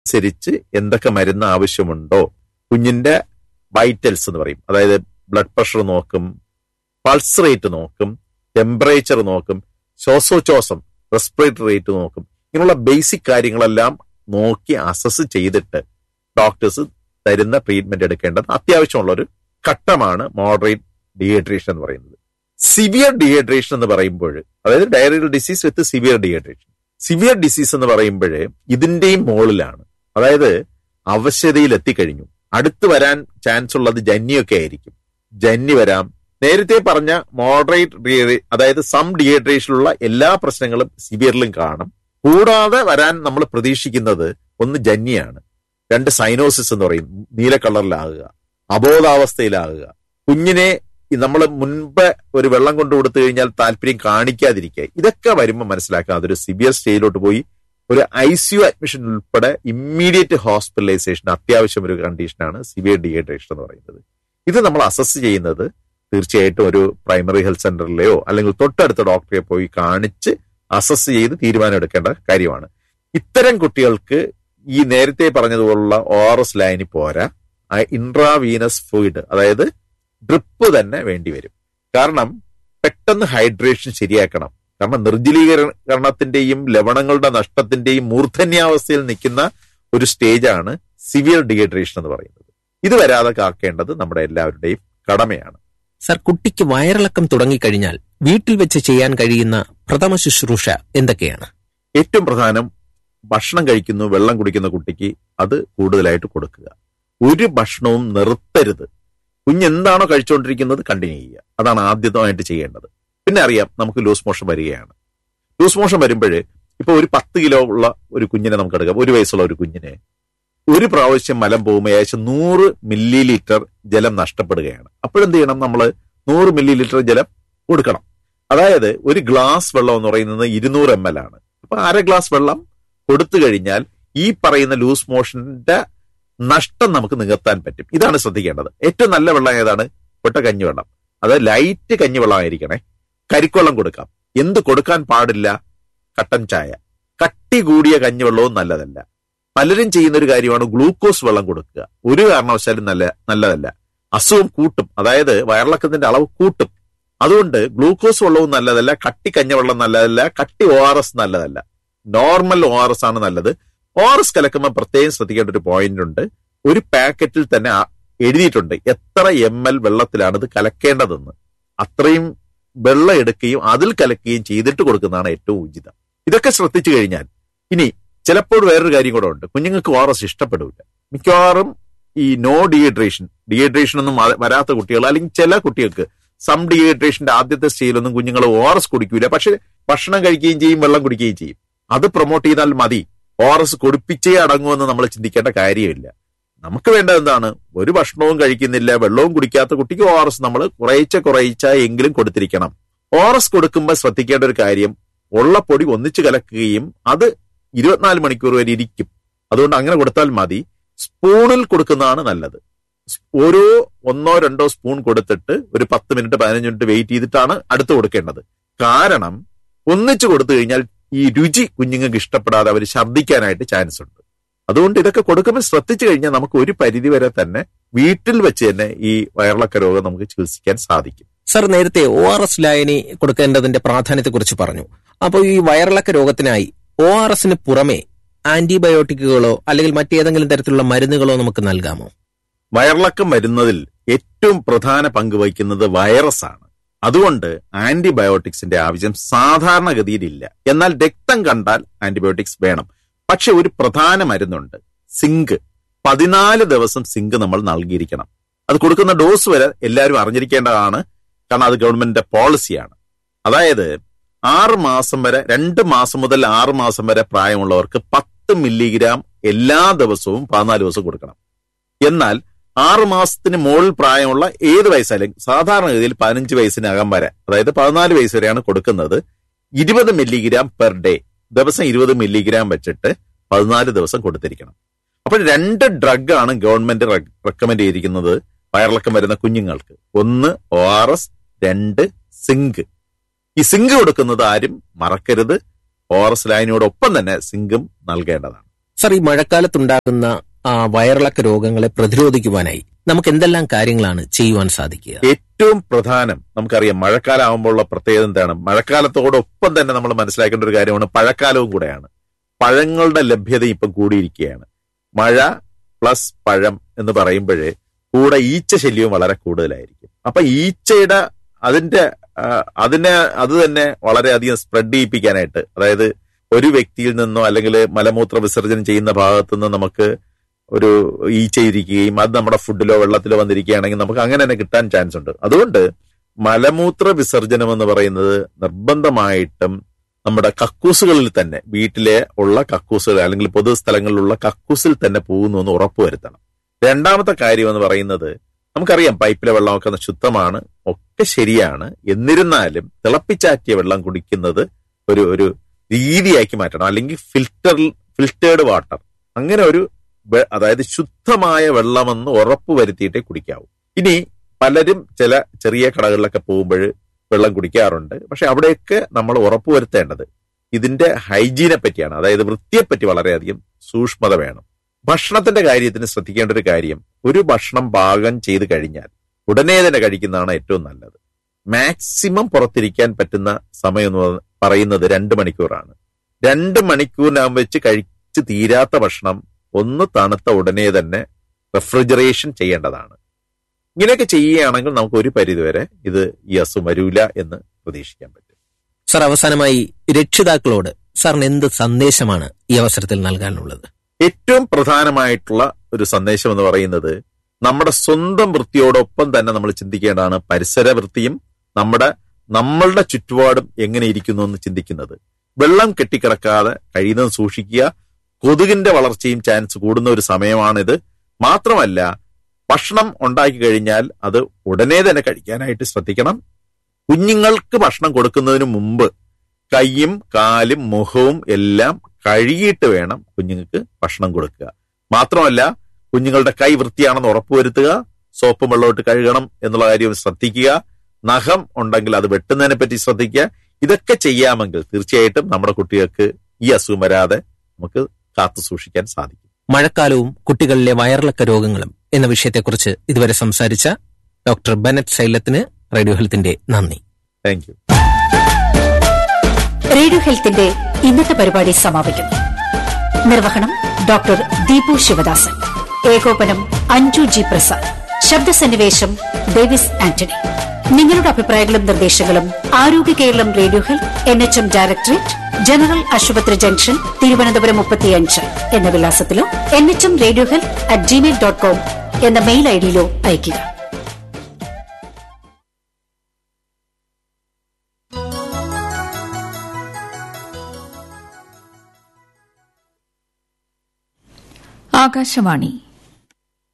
അനുസരിച്ച് എന്തൊക്കെ മരുന്ന് ആവശ്യമുണ്ടോ കുഞ്ഞിന്റെ വൈറ്റൽസ് എന്ന് പറയും അതായത് ബ്ലഡ് പ്രഷർ നോക്കും പൾസ് റേറ്റ് നോക്കും ടെമ്പറേച്ചർ നോക്കും ശ്വാസോച്ഛ്വാസം റെസ്പിറേറ്ററി റേറ്റ് നോക്കും ഇങ്ങനെയുള്ള ബേസിക് കാര്യങ്ങളെല്ലാം നോക്കി അസസ് ചെയ്തിട്ട് ഡോക്ടേഴ്സ് തരുന്ന ട്രീറ്റ്മെന്റ് എടുക്കേണ്ടത് അത്യാവശ്യമുള്ള ഒരു ഘട്ടമാണ് മോഡറേറ്റ് ഡീഹൈഡ്രേഷൻ എന്ന് പറയുന്നത് സിവിയർ ഡീഹൈഡ്രേഷൻ എന്ന് പറയുമ്പോൾ അതായത് diarrhoeal disease with severe dehydration severe disease എന്ന് പറയുമ്പോൾ ഇതിന്റെയും മുകളിലാണ് അതായത് അവശതയിൽ എത്തിക്കഴിഞ്ഞു അടുത്ത് വരാൻ ചാൻസ് ഉള്ളത് ജന്നിയൊക്കെ ആയിരിക്കും ജന്നി വരാം നേരത്തെ പറഞ്ഞ മോഡറേറ്റ് അതായത് സം ഡീഹൈഡ്രേഷനിലുള്ള എല്ലാ പ്രശ്നങ്ങളും സിവിയറിലും കാണും കൂടാതെ വരാൻ നമ്മൾ പ്രതീക്ഷിക്കുന്നത് ഒന്ന് ജന്നിയാണ് രണ്ട് സൈനോസിസ് എന്ന് പറയും നീല കളറിലാകുക അബോധാവസ്ഥയിലാകുക കുഞ്ഞിനെ നമ്മൾ മുൻപ് ഒരു വെള്ളം കൊണ്ടു കൊടുത്തു കഴിഞ്ഞാൽ താല്പര്യം കാണിക്കാതിരിക്കുക ഇതൊക്കെ വരുമ്പോൾ മനസ്സിലാക്കാം അതൊരു സിവിയർ സ്റ്റേജിലോട്ട് പോയി ഒരു ഐ സി യു അഡ്മിഷൻ ഉൾപ്പെടെ ഇമ്മീഡിയറ്റ് ഹോസ്പിറ്റലൈസേഷൻ അത്യാവശ്യം ഒരു കണ്ടീഷനാണ് സിവിയർ ഡീഹൈഡ്രേഷൻ എന്ന് പറയുന്നത് ഇത് നമ്മൾ അസസ് ചെയ്യുന്നത് തീർച്ചയായിട്ടും ഒരു പ്രൈമറി ഹെൽത്ത് സെന്ററിലെയോ അല്ലെങ്കിൽ തൊട്ടടുത്ത ഡോക്ടറെ പോയി കാണിച്ച് അസസ് ചെയ്ത് തീരുമാനം എടുക്കേണ്ട കാര്യമാണ് ഇത്തരം കുട്ടികൾക്ക് ഈ നേരത്തെ പറഞ്ഞതുപോലുള്ള ഒ ആർ എസ് ലൈനി പോരാ ഇൻട്രാവീനസ് ഫ്ലൂയിഡ് അതായത് ഡ്രിപ്പ് തന്നെ വേണ്ടിവരും കാരണം പെട്ടെന്ന് ഹൈഡ്രേഷൻ ശരിയാക്കണം കാരണം നിർജ്ജലീകരണത്തിന്റെയും ലവണങ്ങളുടെ നഷ്ടത്തിന്റെയും മൂർധന്യാവസ്ഥയിൽ നിൽക്കുന്ന ഒരു സ്റ്റേജാണ് സിവിയർ ഡീഹൈഡ്രേഷൻ എന്ന് പറയുന്നത് ഇത് വരാതെ കാക്കേണ്ടത് നമ്മുടെ എല്ലാവരുടെയും കടമയാണ് സർ കുട്ടിക്ക് വയറിളക്കം തുടങ്ങിക്കഴിഞ്ഞാൽ വീട്ടിൽ വെച്ച് ചെയ്യാൻ കഴിയുന്ന പ്രഥമ ശുശ്രൂഷ എന്തൊക്കെയാണ് ഏറ്റവും പ്രധാനം ഭക്ഷണം കഴിക്കുന്നു വെള്ളം കുടിക്കുന്ന കുട്ടിക്ക് അത് കൂടുതലായിട്ട് കൊടുക്കുക ഒരു ഭക്ഷണവും നിർത്തരുത് കുഞ്ഞ് എന്താണോ കഴിച്ചുകൊണ്ടിരിക്കുന്നത് കണ്ടിന്യൂ ചെയ്യുക അതാണ് ആദ്യമായിട്ട് ചെയ്യേണ്ടത് പിന്നെ അറിയാം നമുക്ക് ലൂസ് മോഷൻ വരികയാണ് ലൂസ് മോഷൻ വരുമ്പോൾ ഇപ്പൊ ഒരു പത്ത് കിലോ ഉള്ള ഒരു കുഞ്ഞിനെ നമുക്ക് എടുക്കാം ഒരു വയസ്സുള്ള ഒരു കുഞ്ഞിനെ ഒരു പ്രാവശ്യം മലം പോകുമ്പോൾ ഏകദേശം നൂറ് മില്ലി ലിറ്റർ ജലം നഷ്ടപ്പെടുകയാണ് അപ്പോഴെന്ത് ചെയ്യണം നമ്മൾ നൂറ് മില്ലി ലിറ്റർ ജലം കൊടുക്കണം അതായത് ഒരു ഗ്ലാസ് വെള്ളം എന്ന് പറയുന്നത് ഇരുന്നൂറ് എം എൽ ആണ് അപ്പൊ അര ഗ്ലാസ് വെള്ളം കൊടുത്തു കഴിഞ്ഞാൽ ഈ പറയുന്ന ലൂസ് മോഷന്റെ നഷ്ടം നമുക്ക് നികത്താൻ പറ്റും ഇതാണ് ശ്രദ്ധിക്കേണ്ടത് ഏറ്റവും നല്ല വെള്ളം ഏതാണ് പൊട്ട കഞ്ഞിവെള്ളം അത് ലൈറ്റ് കഞ്ഞിവെള്ളമായിരിക്കണേ കരിക്കൊള്ളം കൊടുക്കാം എന്ത് കൊടുക്കാൻ പാടില്ല കട്ടൻ ചായ കട്ടി കൂടിയ കഞ്ഞിവെള്ളവും നല്ലതല്ല പലരും ചെയ്യുന്ന ഒരു കാര്യമാണ് ഗ്ലൂക്കോസ് വെള്ളം കൊടുക്കുക ഒരു കാരണവശാലും നല്ല നല്ലതല്ല അസുഖം കൂട്ടും അതായത് വയറിളക്കത്തിന്റെ അളവ് കൂട്ടും അതുകൊണ്ട് ഗ്ലൂക്കോസ് വെള്ളവും നല്ലതല്ല കട്ടി കഞ്ഞവെള്ളം നല്ലതല്ല കട്ടി ഒ ആർ എസ് നല്ലതല്ല നോർമൽ ഒ ആർ എസ് ആണ് നല്ലത് ഒ ആർ എസ് കലക്കുമ്പോൾ പ്രത്യേകം ശ്രദ്ധിക്കേണ്ട ഒരു പോയിന്റ് ഉണ്ട് ഒരു പാക്കറ്റിൽ തന്നെ എഴുതിയിട്ടുണ്ട് എത്ര എം എൽ വെള്ളത്തിലാണ് ഇത് കലക്കേണ്ടതെന്ന് അത്രയും വെള്ളം എടുക്കുകയും അതിൽ കലക്കുകയും ചെയ്തിട്ട് കൊടുക്കുന്നതാണ് ഏറ്റവും ഉചിതം ഇതൊക്കെ ശ്രദ്ധിച്ചു കഴിഞ്ഞാൽ ഇനി ചിലപ്പോൾ വേറൊരു കാര്യം കൂടെ ഉണ്ട് കുഞ്ഞുങ്ങൾക്ക് ഒ ആർ എസ് ഇഷ്ടപ്പെടില്ല മിക്കവാറും ഈ നോ ഡീഹൈഡ്രേഷൻ ഡീഹൈഡ്രേഷൻ ഒന്നും വരാത്ത കുട്ടികൾ അല്ലെങ്കിൽ ചില കുട്ടികൾക്ക് സം ഡീഹൈഡ്രേഷന്റെ ആദ്യത്തെ സ്റ്റേജിലൊന്നും കുഞ്ഞുങ്ങൾ ഒ ആർ എസ് കുടിക്കൂല പക്ഷെ ഭക്ഷണം കഴിക്കുകയും ചെയ്യും വെള്ളം കുടിക്കുകയും ചെയ്യും അത് പ്രൊമോട്ട് ചെയ്താൽ മതി ഒ ആർ എസ് കൊടുപ്പിച്ചേ അടങ്ങുമെന്ന് നമ്മൾ ചിന്തിക്കേണ്ട കാര്യമില്ല നമുക്ക് വേണ്ടത് എന്താണ് ഒരു ഭക്ഷണവും കഴിക്കുന്നില്ല വെള്ളവും കുടിക്കാത്ത കുട്ടിക്ക് ഒ ആർ എസ് നമ്മൾ കുറയിച്ച കുറയിച്ച എങ്കിലും കൊടുത്തിരിക്കണം ഒ ആർ എസ് കൊടുക്കുമ്പോൾ ശ്രദ്ധിക്കേണ്ട ഒരു കാര്യം ഉള്ള പൊടി ഒന്നിച്ചു കലക്കുകയും അത് ഇരുപത്തിനാല് മണിക്കൂർ വരെ ഇരിക്കും അതുകൊണ്ട് അങ്ങനെ കൊടുത്താൽ മതി സ്പൂണിൽ കൊടുക്കുന്നതാണ് നല്ലത് ഓരോ ഒന്നോ രണ്ടോ സ്പൂൺ കൊടുത്തിട്ട് ഒരു പത്ത് മിനിറ്റ് പതിനഞ്ച് മിനിറ്റ് വെയിറ്റ് ചെയ്തിട്ടാണ് അടുത്ത് കൊടുക്കേണ്ടത് കാരണം ഒന്നിച്ചു കൊടുത്തു കഴിഞ്ഞാൽ ഈ രുചി കുഞ്ഞുങ്ങൾക്ക് ഇഷ്ടപ്പെടാതെ അവർ ഛർദ്ദിക്കാനായിട്ട് ചാൻസ് ഉണ്ട് അതുകൊണ്ട് ഇതൊക്കെ കൊടുക്കുമ്പോൾ ശ്രദ്ധിച്ചു കഴിഞ്ഞാൽ നമുക്ക് ഒരു പരിധി വരെ തന്നെ വീട്ടിൽ വെച്ച് തന്നെ ഈ വയറിളക്ക രോഗം നമുക്ക് ചികിത്സിക്കാൻ സാധിക്കും സർ നേരത്തെ ഒ ആർ എസ് ലായനി കൊടുക്കേണ്ടതിന്റെ പ്രാധാന്യത്തെക്കുറിച്ച് പറഞ്ഞു അപ്പോൾ ഈ വയറിളക്ക രോഗത്തിനായി ഒ ആർ എസിന് പുറമെ ആന്റിബയോട്ടിക്കുകളോ അല്ലെങ്കിൽ മറ്റേതെങ്കിലും തരത്തിലുള്ള മരുന്നുകളോ നമുക്ക് നൽകാമോ വയറിളക്കം വരുന്നതിൽ ഏറ്റവും പ്രധാന പങ്ക് വഹിക്കുന്നത് വൈറസ് ആണ് അതുകൊണ്ട് ആന്റിബയോട്ടിക്സിന്റെ ആവശ്യം സാധാരണഗതിയിലില്ല എന്നാൽ രക്തം കണ്ടാൽ ആന്റിബയോട്ടിക്സ് വേണം പക്ഷെ ഒരു പ്രധാന മരുന്നുണ്ട് സിങ്ക് പതിനാല് ദിവസം സിങ്ക് നമ്മൾ നൽകിയിരിക്കണം അത് കൊടുക്കുന്ന ഡോസ് വരെ എല്ലാവരും അറിഞ്ഞിരിക്കേണ്ടതാണ് കാരണം അത് ഗവൺമെന്റിന്റെ പോളിസിയാണ് അതായത് ആറ് മാസം വരെ രണ്ട് മാസം മുതൽ ആറ് മാസം വരെ പ്രായമുള്ളവർക്ക് പത്ത് മില്ലിഗ്രാം എല്ലാ ദിവസവും പതിനാല് ദിവസം കൊടുക്കണം എന്നാൽ ആറ് മാസത്തിന് മുകളിൽ പ്രായമുള്ള ഏത് വയസ്സായാലും സാധാരണഗതിയിൽ പതിനഞ്ച് വയസ്സിനകം വരെ അതായത് പതിനാല് വയസ്സ് വരെയാണ് കൊടുക്കുന്നത് ഇരുപത് മില്ലിഗ്രാം പെർ ഡേ ദിവസം ഇരുപത് മില്ലിഗ്രാം വെച്ചിട്ട് പതിനാല് ദിവസം കൊടുത്തിരിക്കണം അപ്പോൾ രണ്ട് ഡ്രഗ് ആണ് ഗവൺമെന്റ് റെക്കമെൻഡ് ചെയ്തിരിക്കുന്നത് വയറിളക്കം വരുന്ന കുഞ്ഞുങ്ങൾക്ക് ഒന്ന് ഒ ആർ എസ് രണ്ട് സിങ്ക് ഈ സിങ്ക് കൊടുക്കുന്നത് ആരും മറക്കരുത് ഒ ആർ എസ് ലൈനോടൊപ്പം തന്നെ സിങ്കും നൽകേണ്ടതാണ് സർ ഈ മഴക്കാലത്തുണ്ടാകുന്ന ആ, വയറിളക്ക രോഗങ്ങളെ പ്രതിരോധിക്കുവാനായി നമുക്ക് എന്തെല്ലാം കാര്യങ്ങളാണ് ചെയ്യുവാൻ സാധിക്കുക ഏറ്റവും പ്രധാനം നമുക്കറിയാം മഴക്കാലം ആകുമ്പോഴുള്ള പ്രത്യേകത എന്താണ് മഴക്കാലത്തോടൊപ്പം തന്നെ നമ്മൾ മനസ്സിലാക്കേണ്ട ഒരു കാര്യമാണ് പഴക്കാലവും കൂടെയാണ് പഴങ്ങളുടെ ലഭ്യത ഇപ്പം കൂടിയിരിക്കുകയാണ് മഴ പ്ലസ് പഴം എന്ന് പറയുമ്പോഴേ കൂടെ ഈച്ച ശല്യവും വളരെ കൂടുതലായിരിക്കും അപ്പൊ ഈച്ചയുടെ അതിന്റെ ആ, അതിനെ അത് തന്നെ വളരെയധികം സ്പ്രെഡ് ചെയ്യിപ്പിക്കാനായിട്ട് അതായത് ഒരു വ്യക്തിയിൽ നിന്നോ അല്ലെങ്കിൽ മലമൂത്ര വിസർജനം ചെയ്യുന്ന ഭാഗത്തു നിന്ന് നമുക്ക് ഒരു ഈച്ച ഇരിക്കുകയും അത് നമ്മുടെ ഫുഡിലോ വെള്ളത്തിലോ വന്നിരിക്കുകയാണെങ്കിൽ നമുക്ക് അങ്ങനെ തന്നെ കിട്ടാൻ ചാൻസ് ഉണ്ട് അതുകൊണ്ട് മലമൂത്ര വിസർജനം എന്ന് പറയുന്നത് നിർബന്ധമായിട്ടും നമ്മുടെ കക്കൂസുകളിൽ തന്നെ വീട്ടിലെ ഉള്ള കക്കൂസുകൾ അല്ലെങ്കിൽ പൊതു സ്ഥലങ്ങളിലുള്ള കക്കൂസിൽ തന്നെ പോകുന്നു എന്ന് ഉറപ്പുവരുത്തണം രണ്ടാമത്തെ കാര്യം എന്ന് പറയുന്നത് നമുക്കറിയാം പൈപ്പിലെ വെള്ളമൊക്കെ ശുദ്ധമാണ് ഒക്കെ ശരിയാണ് എന്നിരുന്നാലും തിളപ്പിച്ചാറ്റിയ വെള്ളം കുടിക്കുന്നത് ഒരു ഒരു രീതിയാക്കി മാറ്റണം അല്ലെങ്കിൽ ഫിൽറ്റർ ഫിൽറ്റേർഡ് വാട്ടർ അങ്ങനെ ഒരു വെ- അതായത് ശുദ്ധമായ വെള്ളമെന്ന് ഉറപ്പ് വരുത്തിയിട്ടേ കുടിക്കാവൂ ഇനി പലരും ചില ചെറിയ കടകളിലൊക്കെ പോകുമ്പോൾ വെള്ളം കുടിക്കാറുണ്ട് പക്ഷെ അവിടെയൊക്കെ നമ്മൾ ഉറപ്പുവരുത്തേണ്ടത് ഇതിന്റെ ഹൈജീനെ പറ്റിയാണ് അതായത് വൃത്തിയെപ്പറ്റി വളരെയധികം സൂക്ഷ്മത വേണം ഭക്ഷണത്തിന്റെ കാര്യത്തിന് ശ്രദ്ധിക്കേണ്ട ഒരു കാര്യം ഒരു ഭക്ഷണം പാകം ചെയ്ത് കഴിഞ്ഞാൽ ഉടനെ തന്നെ കഴിക്കുന്നതാണ് ഏറ്റവും നല്ലത് മാക്സിമം പുറത്തിരിക്കാൻ പറ്റുന്ന സമയം എന്ന് പറ- പറയുന്നത് രണ്ട് മണിക്കൂറാണ് രണ്ട് മണിക്കൂറിനകം വെച്ച് കഴിച്ച് തീരാത്ത ഭക്ഷണം ഒന്ന് തണുത്ത ഉടനെ തന്നെ റെഫ്രിജറേഷൻ ചെയ്യേണ്ടതാണ് ഇങ്ങനെയൊക്കെ ചെയ്യുകയാണെങ്കിൽ നമുക്ക് ഒരു പരിധിവരെ ഇത് ഈ അസുഖം വരൂല എന്ന് പ്രതീക്ഷിക്കാൻ പറ്റും സർ അവസാനമായി രക്ഷിതാക്കളോട് സാറിന് എന്ത് സന്ദേശമാണ് ഈ അവസരത്തിൽ നൽകാനുള്ളത് ഏറ്റവും പ്രധാനമായിട്ടുള്ള ഒരു സന്ദേശം എന്ന് പറയുന്നത് നമ്മുടെ സ്വന്തം വൃത്തിയോടൊപ്പം തന്നെ നമ്മൾ ചിന്തിക്കേണ്ടതാണ് പരിസര വൃത്തിയും നമ്മുടെ നമ്മളുടെ ചുറ്റുപാടും എങ്ങനെ ഇരിക്കുന്നു എന്ന് ചിന്തിക്കുന്നത് വെള്ളം കെട്ടിക്കിടക്കാതെ കഴിയുന്നതും സൂക്ഷിക്കുക കൊതുകിന്റെ വളർച്ചയും ചാൻസ് കൂടുന്ന ഒരു സമയമാണിത് മാത്രമല്ല ഭക്ഷണം ഉണ്ടാക്കി കഴിഞ്ഞാൽ അത് ഉടനെ തന്നെ കഴിക്കാനായിട്ട് ശ്രദ്ധിക്കണം കുഞ്ഞുങ്ങൾക്ക് ഭക്ഷണം കൊടുക്കുന്നതിന് മുമ്പ് കൈയും കാലും മുഖവും എല്ലാം കഴുകിയിട്ട് വേണം കുഞ്ഞുങ്ങൾക്ക് ഭക്ഷണം കൊടുക്കുക മാത്രമല്ല കുഞ്ഞുങ്ങളുടെ കൈ വൃത്തിയാണെന്ന് ഉറപ്പുവരുത്തുക സോപ്പും വെള്ളമിട്ട് കഴുകണം എന്നുള്ള കാര്യം ശ്രദ്ധിക്കുക നഖം ഉണ്ടെങ്കിൽ അത് വെട്ടുന്നതിനെ പറ്റി ശ്രദ്ധിക്കുക ഇതൊക്കെ ചെയ്യാമെങ്കിൽ തീർച്ചയായിട്ടും നമ്മുടെ കുട്ടികൾക്ക് ഈ അസുഖം വരാതെ നമുക്ക് കാത്തു സൂക്ഷിക്കാൻ സാധിക്കും മഴക്കാലവും കുട്ടികളിലെ വയറിളക്ക രോഗങ്ങളും എന്ന വിഷയത്തെക്കുറിച്ച് ഇതുവരെ സംസാരിച്ച ഡോക്ടർ ബെനറ്റ് ശൈലത്തിന് റേഡിയോ ഹെൽത്തിന്റെ നന്ദി താങ്ക് യു റേഡിയോ ഹെൽത്തിന്റെ ഇന്നത്തെ പരിപാടി സമാപിക്കുന്നു നിർവഹണം ഡോക്ടർ ദീപു ശിവദാസൻ ഏകോപനം അഞ്ജു ജി പ്രസാദ് ശബ്ദസന്നിവേശം ഡേവിസ് ആന്റണി നിങ്ങളുടെ അഭിപ്രായങ്ങളും നിർദ്ദേശങ്ങളും Arogya Keralam radio health N H M directorate general ആശുപത്രി ജംഗ്ഷൻ തിരുവനന്തപുരം മുപ്പത്തിയഞ്ച് എന്ന വിലാസത്തിലോ എൻ എച്ച് എം radio health at Gmail dot com എന്ന മെയിൽ ഐഡിയിലോ അയയ്ക്കുക ആകാശവാണി